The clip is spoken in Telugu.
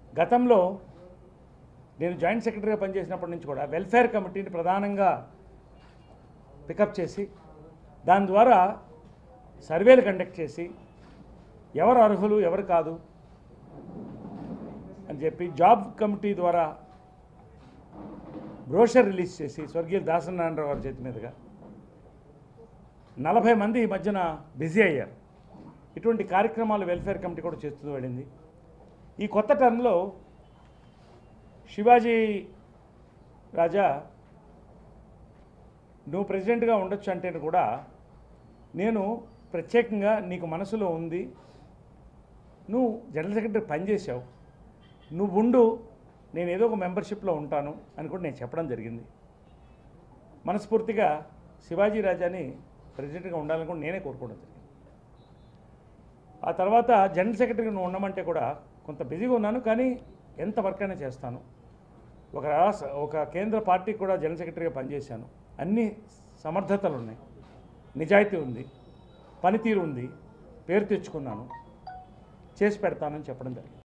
గతంలో నేను జాయింట్ సెక్రటరీగా పనిచేసినప్పటి నుంచి కూడా వెల్ఫేర్ కమిటీని ప్రధానంగా పికప్ చేసి దాని ద్వారా సర్వేలు కండక్ట్ చేసి ఎవరు అర్హులు ఎవరు కాదు అని చెప్పి జాబ్ కమిటీ ద్వారా బ్రోషర్ రిలీజ్ చేసి స్వర్గీయ దాసనారాయణరావు గారి చేతి మీదుగా నలభై మంది ఈ మధ్యన బిజీ అయ్యారు ఇటువంటి కార్యక్రమాలు వెల్ఫేర్ కమిటీ కూడా చేస్తూ వెళ్ళింది ఈ కొత్త టర్మ్లో శివాజీ రాజా నువ్వు ప్రెసిడెంట్గా ఉండొచ్చు అంటే కూడా నేను ప్రత్యేకంగా నీకు మనసులో ఉంది నువ్వు జనరల్ సెక్రటరీ పనిచేసావు నువ్వు ఉండు నేను ఏదో ఒక మెంబర్షిప్లో ఉంటాను అని కూడా నేను చెప్పడం జరిగింది మనస్ఫూర్తిగా శివాజీ రాజాని ప్రెసిడెంట్గా ఉండాలని కూడా నేనే కోరుకోవడం జరిగింది ఆ తర్వాత జనరల్ సెక్రటరీగా నువ్వు ఉండమంటే కూడా కొంత బిజీగా ఉన్నాను కానీ ఎంత వర్క్ అయినా చేస్తాను ఒక రాష్ట్ర ఒక కేంద్ర పార్టీకి కూడా జనరల్ సెక్రటరీగా పనిచేశాను అన్ని సమర్థతలు ఉన్నాయి నిజాయితీ ఉంది పనితీరు ఉంది పేరు తెచ్చుకున్నాను చేసి పెడతానని చెప్పడం జరిగింది